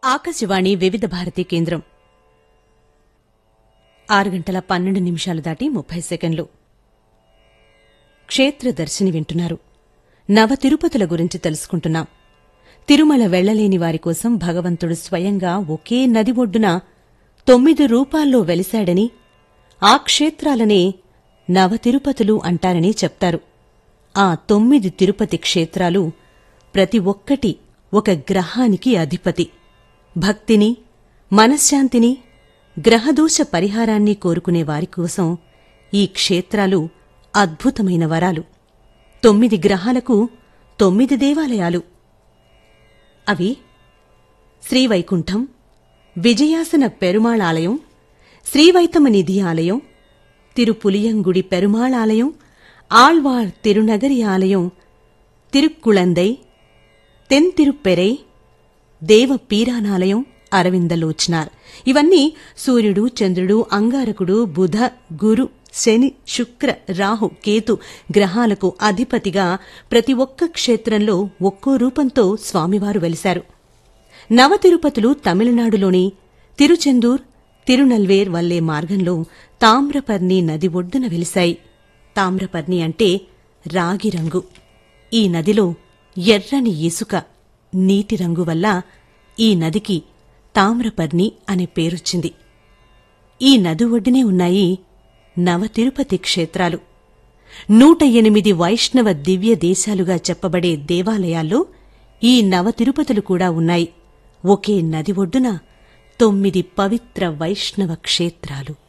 ఆకాశవాణి వివిధ భారతి కేంద్రం ఆరు గంటల పన్నెండు నిమిషాలు దాటి ముప్పై సెకండ్లు క్షేత్ర దర్శిని వింటున్నారు నవ తిరుపతుల గురించి తెలుసుకుంటున్నాం తిరుమల వెళ్లలేని వారి కోసం భగవంతుడు స్వయంగా ఒకే నది ఒడ్డున తొమ్మిది రూపాల్లో వెలిశాడని ఆ క్షేత్రాలనే నవ తిరుపతులు అంటారని చెప్తారు ఆ తొమ్మిది తిరుపతి క్షేత్రాలు ప్రతి ఒక్కటి ఒక గ్రహానికి అధిపతి భక్తిని మనశ్శాంతిని గ్రహదోష పరిహారాన్ని కోరుకునే వారి కోసం ఈ క్షేత్రాలు అద్భుతమైన వరాలు తొమ్మిది గ్రహాలకు తొమ్మిది దేవాలయాలు అవి శ్రీవైకుంఠం విజయాసన పెరుమాళ్ ఆలయం శ్రీవైతమ నిధి ఆలయం తిరుపులియంగుడి పెరుమాళ్ ఆలయం ఆళ్వార్ తిరునగరి ఆలయం తిరుక్కుళందై తెన్తిరుప్పెరై దేవ పీరానాలయం అరవిందలోచనార్ ఇవన్నీ సూర్యుడు చంద్రుడు అంగారకుడు బుధ గురు శని శుక్ర రాహు కేతు గ్రహాలకు అధిపతిగా ప్రతి ఒక్క క్షేత్రంలో ఒక్కో రూపంతో స్వామివారు వెలిశారు నవ తిరుపతులు తమిళనాడులోని తిరుచెందూర్ తిరునల్వేర్ వల్లే మార్గంలో తామ్రపర్ణి నది ఒడ్డున వెలిశాయి తామ్రపర్ణి అంటే రాగి రంగు ఈ నదిలో ఎర్రని ఇసుక నీటి రంగు వల్ల ఈ నదికి తామ్రపర్ణి అనే పేరొచ్చింది ఈ నది ఒడ్డునే ఉన్నాయి నవ తిరుపతి క్షేత్రాలు నూట ఎనిమిది వైష్ణవ దివ్య దేశాలుగా చెప్పబడే దేవాలయాల్లో ఈ నవ తిరుపతులు కూడా ఉన్నాయి ఒకే నది ఒడ్డున తొమ్మిది పవిత్ర వైష్ణవ క్షేత్రాలు